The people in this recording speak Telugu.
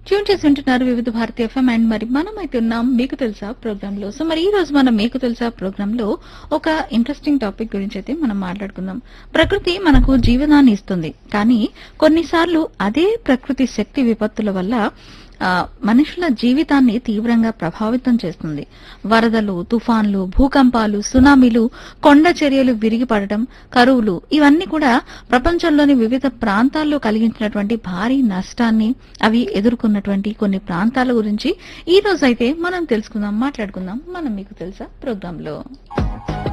ట్యూన్ చేసి ఉంటున్నారు వివిధ భారతి ఎఫ్ఎం అండ్ మరి మనం అయితే ఉన్నాం మీకు తెలుసా ప్రోగ్రామ్ లో సో మరి ఈ రోజు మనం మీకు తెలుసా ప్రోగ్రామ్ లో ఒక ఇంట్రెస్టింగ్ టాపిక్ గురించి అయితే మనం మాట్లాడుకుందాం ప్రకృతి మనకు జీవనాన్ని ఇస్తుంది కానీ కొన్నిసార్లు అదే ప్రకృతి శక్తి విపత్తుల వల్ల ఆ, మనుషుల జీవితాన్ని తీవ్రంగా ప్రభావితం చేస్తుంది వరదలు తుఫాన్లు భూకంపాలు సునామీలు కొండ చర్యలు విరిగిపడటం కరువులు ఇవన్నీ కూడా ప్రపంచంలోని వివిధ ప్రాంతాల్లో కలిగించినటువంటి భారీ నష్టాన్ని అవి ఎదుర్కొన్నటువంటి కొన్ని ప్రాంతాల గురించి ఈ రోజు అయితే మనం తెలుసుకుందాం మాట్లాడుకుందాం మనం మీకు తెలుసా ప్రోగ్రామ్ లో